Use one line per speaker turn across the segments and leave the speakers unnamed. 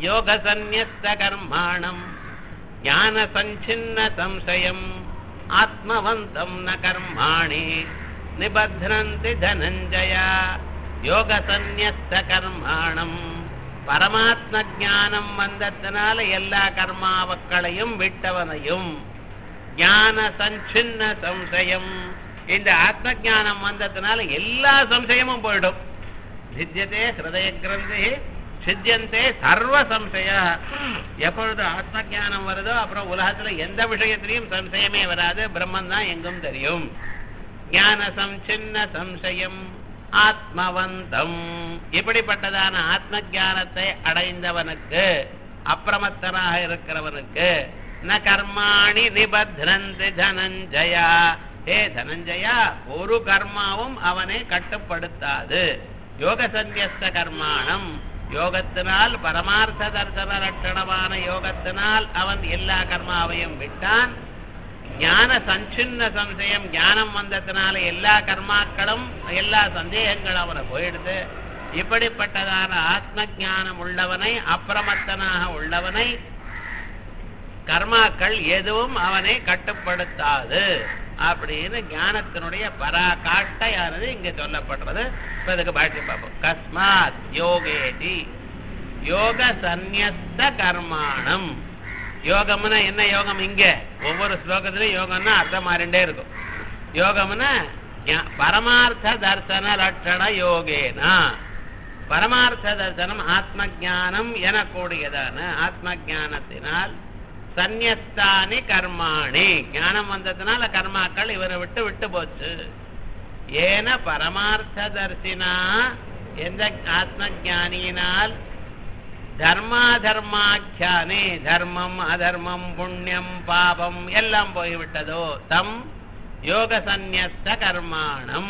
யோக சந்நியஸ்த கர்மாணம் ஞான சஞ்சின்ன சம்சயம் ஆத்மவந்தம் ந கர்மாணி நிபத்ரந்தி தனஞ்சய யோக சந்நியஸ்த கர்மாணம் பரமாத்ம ஞானம் வந்ததுனால எல்லா கர்மாவக்களையும் விட்டவனையும் ஞான சஞ்சின்ன சம்சயம் இந்த ஆத்ம ஞானம் வந்ததுனால எல்லா சம்சயமும் போயிடும் சித்தியதே ஹிருதய கிரந்தி சித்தியந்தே சர்வ சம்சய எப்பொழுது ஆத்ம ஞானம் வருதோ அப்புறம் உலகத்துல எந்த விஷயத்திலையும் சம்சயமே வராது பிரம்மன் தான் எங்கும் தெரியும் ஞான சம்சின்ன சம்சயம் ஆத்மவந்தம் இப்படிப்பட்டதான ஆத்ம ஞானத்தை அடைந்தவனுக்கு அப்பிரமத்தனாக இருக்கிறவனுக்கு ந கர்மாணி நிபத்ரந்தி தனஞ்சயா ஹே தனஞ்சயா ஒரு கர்மாவும் அவனை கட்டுப்படுத்தாது யோக சந்நியஸ்த கர்மாணம் யோகத்தினால் பரமார்த்த தர்சன லட்சணமான யோகத்தினால் அவன் எல்லா கர்மாவையும் விட்டான் ஞான சஞ்சின்ன சம்சயம் ஞானம் வந்ததுனால எல்லா கர்மாக்களும் எல்லா சந்தேகங்களும் அவனை போயிடுது இப்படிப்பட்டதான ஆத்ம ஞானம் உள்ளவனை அப்பிரமத்தனாக உள்ளவனை கர்மாக்கள் எதுவும் அவனை கட்டுப்படுத்தாது அப்படின்னு ஞானத்தினுடைய பராகாஷ்டையானது இங்க சொல்லப்படுறது இப்ப இதுக்கு பாட்டி பார்ப்போம் கஸ்மாத் யோகேதி யோக சந்நியஸ்த கர்மாணம் யோகம்னா என்ன யோகம் இங்க ஒவ்வொரு ஸ்லோகத்திலும் யோகம்னா அர்த்தம் மாறிண்டே இருக்கும் யோகம்னா ஞா- பரமார்த்த தர்சன லட்சண யோகேனா பரமார்த்த தர்சனம் ஆத்ம ஞானம் எனக்கூடியதான ஆத்ம ஞானத்தினால் சந்நியஸ்தானி கர்மாணி ஞானம் வந்ததுனால கர்மாக்கள் இவரை விட்டு விட்டு போச்சு ஏன பரமார்த்த தர்சினா எந்த ஆத்ம ஞானியினால் தர்மாதர்மாக்கியானே தர்மம் அதர்மம் புண்ணியம் பாபம் எல்லாம் போய்விட்டதோ தம் யோக சந்நியஸ்த கர்மாணம்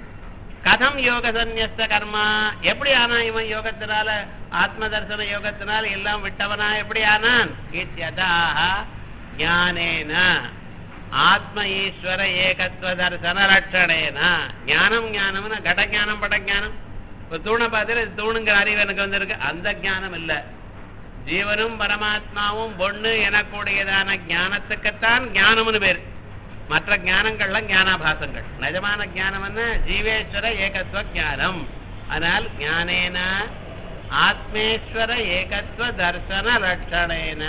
கதம் யோக சந்நியஸ்த கர்மா எப்படி ஆனா இவன் யோகத்தினால ஆத்ம தர்சன யோகத்தினால எல்லாம் விட்டவனா எப்படி ஆனான் இத்யதாக ஞானேன ஆத்ம ஈஸ்வர ஏகத்துவ தர்சன லட்சணேன ஞானம் ஞானம்னா கட ஞானம் பட ஞானம் இப்ப தூணை பார்த்துட்டு இது தூணுங்கிற அறிவு எனக்கு வந்திருக்கு அந்த ஞானம் இல்ல ஜீவனும் பரமாத்மாவும் ஒண்ணு எனக்கூடியதான ஞானத்துக்குத்தான் ஞானம்னு பேர் மற்ற ஞானங்கள்லாம் ஞானாபாசங்கள் நிஜமான ஞானம் என்ன ஜீவேஸ்வர ஏகத்துவ ஞானம் ஆனால் ஞானேன ஆத்மேஸ்வர ஏகத்துவ தர்சன லட்சணேன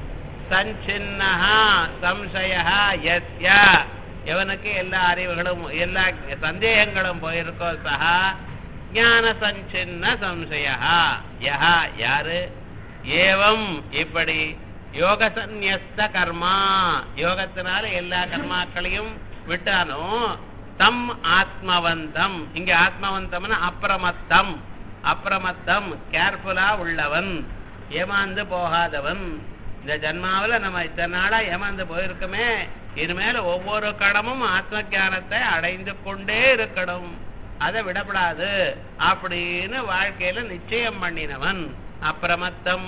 சஞ்சின்னஹா சம்சய யஸ்ய எவனுக்கு எல்லா அறிவுகளும் எல்லா சந்தேகங்களும் போயிருக்கோ சஹா ஞான சஞ்சின்ன சம்சய யஹா யாரு ஏவம் இப்படி யோக சந்நியஸ்த கர்மா யோகத்தினால எல்லா கர்மாக்களையும் விட்டானோ தம் ஆத்மவந்தம் இங்க ஆத்மவந்தம்னா அப்பிரமத்தம் அப்பிரமத்தம் கேர்ஃபுல்லா உள்ளவன் ஏமாந்து போகாதவன் இந்த ஜன்மாவுல நம்ம இத்தனை நாளா ஏமாந்து போயிருக்கோமே இனிமேல ஒவ்வொரு கடமும் ஆத்ம ஞானத்தை அடைந்து கொண்டே இருக்கணும் அதை விடப்படாது அப்படின்னு வாழ்க்கையில நிச்சயம் பண்ணினவன் அப்பிரமத்தம்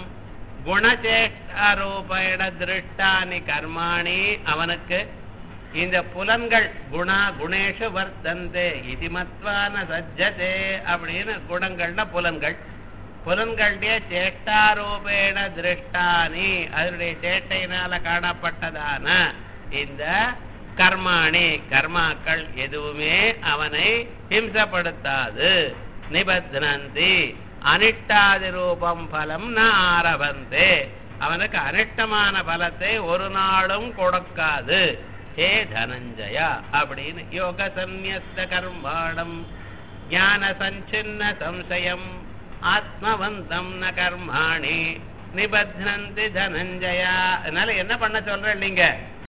குணச்சேஷ்டாரூபேண திருஷ்டானி கர்மாணி அவனுக்கு இந்த புலன்கள் குணா குணேஷு வர்த்தந்தே இது மத்வான சஜ்ஜதே அப்படின்னு குணங்கள்னா புலன்கள் புலன்களுடைய சேஷ்டாரூபேண திருஷ்டானி அதனுடைய சேட்டையினால காணப்பட்டதான இந்த கர்மாணி கர்மாக்கள் எதுவுமே அவனை ஹிம்சப்படுத்தாது நிபத்னந்தி அனிஷ்டாதி ரூபம் பலம் ந ஆரபந்தே அவனுக்கு அனிஷ்டமான பலத்தை ஒரு நாளும் கொடுக்காது ஹே தனஞ்சயா அப்படின்னு யோக சந்நியஸ்த கர்மாணம் ஞான சஞ்சின்ன சம்சயம் ஆத்மவந்தம் ந கர்மாணி நிபத்னந்தி தனஞ்சயா அதனால என்ன பண்ண சொல்றேன் நீங்க